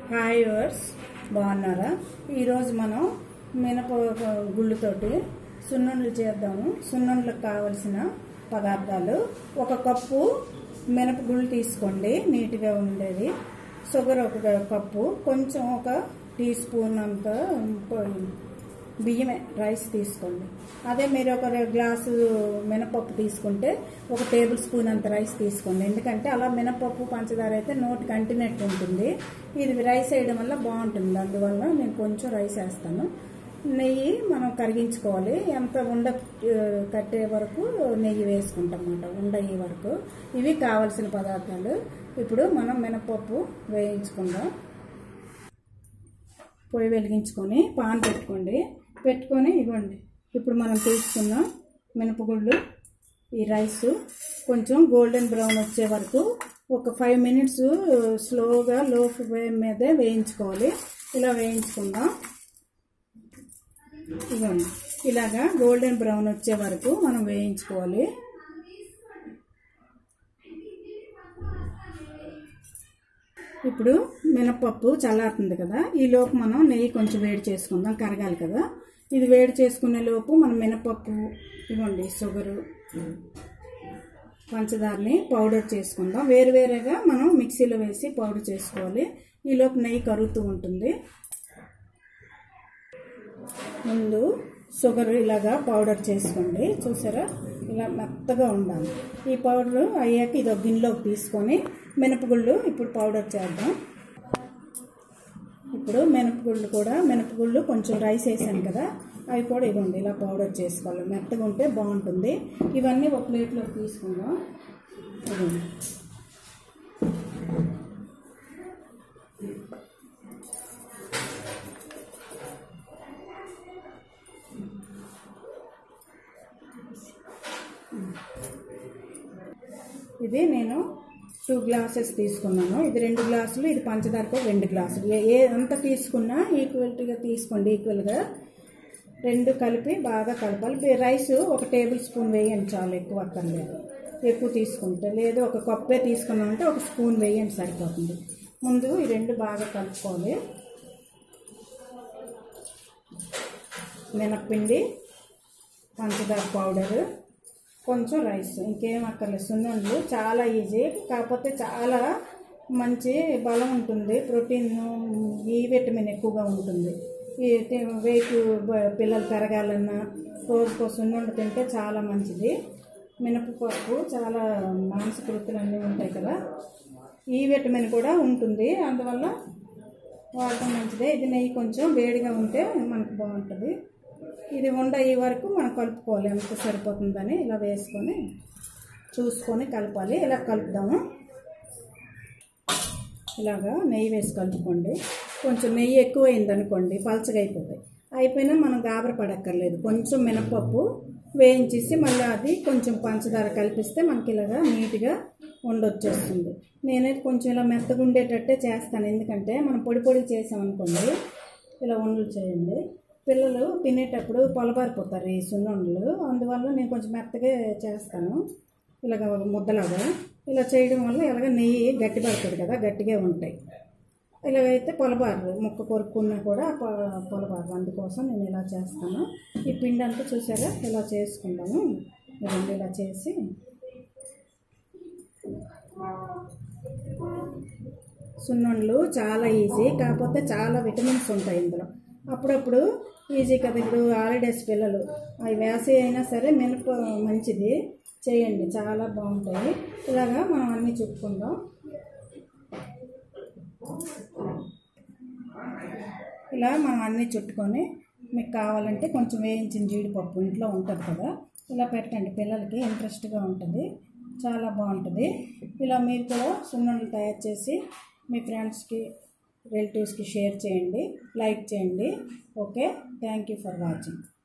hi verse బాగున్నారా ఈరోజు మనం మినప గుళ్ళతోటి సున్నుండలు చేద్దాము సున్నుండలకు కావలసిన పదార్థాలు ఒక కప్పు మినప గుళ్ళు తీసుకోండి నీట్గా ఉండేది షుగర్ ఒక కప్పు కొంచెం ఒక టీ స్పూన్ అంత బియ్యమే రైస్ తీసుకోండి అదే మీరు ఒక గ్లాసు మినపప్పు తీసుకుంటే ఒక టేబుల్ స్పూన్ అంత రైస్ తీసుకోండి ఎందుకంటే అలా మినపప్పు పంచదార అయితే నోటికి అంటినట్టు ఉంటుంది ఇది రైస్ వేయడం వల్ల బాగుంటుంది అందువల్ల నేను కొంచెం రైస్ వేస్తాను నెయ్యి మనం కరిగించుకోవాలి ఎంత ఉండ ఆ, కట్టే వరకు నెయ్యి వేసుకుంటాం అన్నమాట ఉండ అయ్యే వరకు ఇవి కావలసిన పదార్థాలు ఇప్పుడు మనం మినపప్పు వేయించుకుందాం పొయ్యి వెలిగించుకొని పాన్ పెట్టుకోండి పెట్టుకొని ఇవ్వండి ఇప్పుడు మనం తీసుకున్న మినపగుళ్ళు ఈ రైస్ కొంచెం గోల్డెన్ బ్రౌన్ వచ్చే వరకు ఒక ఫైవ్ మినిట్స్ స్లోగా లో ఫ్లేమ్ మీదే వేయించుకోవాలి ఇలా వేయించుకుందాం ఇవ్వండి ఇలాగా గోల్డెన్ బ్రౌన్ వచ్చే వరకు మనం వేయించుకోవాలి ఇప్పుడు మినపప్పు చల్లారుతుంది కదా ఈ లోపు మనం నెయ్యి కొంచెం వేడి చేసుకుందాం కరగాలి కదా ఇది వేడి చేసుకునే లోపు మనం మినపప్పు ఇవ్వండి షుగరు పంచదారని పౌడర్ చేసుకుందాం వేరు వేరేగా మనం మిక్సీలో వేసి పౌడర్ చేసుకోవాలి ఈ లోపు నెయ్యి కరుగుతూ ఉంటుంది ముందు షుగర్ ఇలాగా పౌడర్ చేసుకోండి చూసారా ఇలా మెత్తగా ఉండాలి ఈ పౌడర్ అయ్యాక ఇది ఒక గిన్నెలోకి తీసుకొని మినపగుళ్ళు ఇప్పుడు పౌడర్ చేద్దాం ఇప్పుడు మినపగుళ్ళు కూడా మినపగుళ్ళు కొంచెం రైస్ వేసాను కదా అవి కూడా ఇవ్వండి ఇలా పౌడర్ చేసుకోవాలి మెత్తగా ఉంటే బాగుంటుంది ఇవన్నీ ఒక ప్లేట్లోకి తీసుకుందాం ఇవ్వండి ఇది నేను టూ గ్లాసెస్ తీసుకున్నాను ఇది రెండు గ్లాసులు ఇది పంచదారకు రెండు గ్లాసులు ఏ ఏ ఎంత తీసుకున్నా ఈక్వల్టీగా తీసుకోండి ఈక్వల్గా రెండు కలిపి బాగా కలపాలి రైస్ ఒక టేబుల్ స్పూన్ వేయండి చాలు ఎక్కువ అక్కర్లేదు ఎక్కువ తీసుకుంటే లేదు ఒక కప్పే తీసుకున్నామంటే ఒక స్పూన్ వేయండి సరిపోతుంది ముందు ఈ రెండు బాగా కలుపుకోవాలి మినప్పిండి పంచదార పౌడరు కొంచెం రైస్ ఇంకేం అక్కర్లేదు సున్నుండలు చాలా ఈజీ కాకపోతే చాలా మంచి బలం ఉంటుంది ప్రోటీన్ ఈ విటమిన్ ఎక్కువగా ఉంటుంది ఈ వెయిట్ పిల్లలు పెరగాలన్నా రోజుకో సున్నుండ తింటే చాలా మంచిది మినపప్పు చాలా మాంసకృతులు అన్నీ ఉంటాయి కదా ఈ విటమిన్ కూడా ఉంటుంది అందువల్ల వాడటం మంచిదే ఇది నెయ్యి కొంచెం వేడిగా ఉంటే మనకు బాగుంటుంది ఇది ఉండ ఈ వరకు మనం కలుపుకోవాలి ఎంత సరిపోతుందని ఇలా వేసుకొని చూసుకొని కలపాలి ఇలా కలుపుదాము ఇలాగా నెయ్యి వేసి కలుపుకోండి కొంచెం నెయ్యి ఎక్కువ అయిందనుకోండి పలచగా అయిపోతాయి అయిపోయినా మనం గాబర పడక్కర్లేదు కొంచెం మినపప్పు వేయించేసి మళ్ళీ అది కొంచెం పంచదార కలిపిస్తే మనకి ఇలాగా నీట్గా ఉండొచ్చేస్తుంది నేనైతే కొంచెం ఇలా మెత్తగా ఉండేటట్టే చేస్తాను ఎందుకంటే మనం పొడి పొడి చేసామనుకోండి ఇలా ఉండలు చేయండి పిల్లలు తినేటప్పుడు పొలబారిపోతారు ఈ సున్నుండలు అందువల్ల నేను కొంచెం మెత్తగా చేస్తాను ఇలాగ ముద్దలాగా ఇలా చేయడం వల్ల ఇలాగ నెయ్యి గట్టి పడుతుంది కదా గట్టిగా ఉంటాయి ఇలాగైతే పొలబారు ముక్క కొరుక్కున్నా కూడా పొ- పొలబారు అందుకోసం నేను ఇలా చేస్తాను ఈ పిండి అంతా చూసారా ఇలా చేసుకుందాము ఇవన్నీ ఇలా చేసి సున్నుండలు చాలా ఈజీ కాకపోతే చాలా విటమిన్స్ ఉంటాయి ఇందులో అప్పుడప్పుడు ఈజీ కదా ఇప్పుడు హాలిడేస్ పిల్లలు అవి వేసి అయినా సరే మినప మంచిది చేయండి చాలా బాగుంటాయి ఇలాగా మనం అన్నీ చుట్టుకుందాం ఇలా మనం అన్నీ చుట్టుకొని మీకు కావాలంటే కొంచెం వేయించిన జీడిపప్పు ఇంట్లో ఉంటుంది కదా ఇలా పెట్టండి పిల్లలకి ఇంట్రెస్ట్గా ఉంటుంది చాలా బాగుంటుంది ఇలా మీరు కూడా సున్నుండలు తయారు చేసి మీ ఫ్రెండ్స్కి రిలేటివ్స్కి షేర్ చేయండి లైక్ చేయండి okay thank you for watching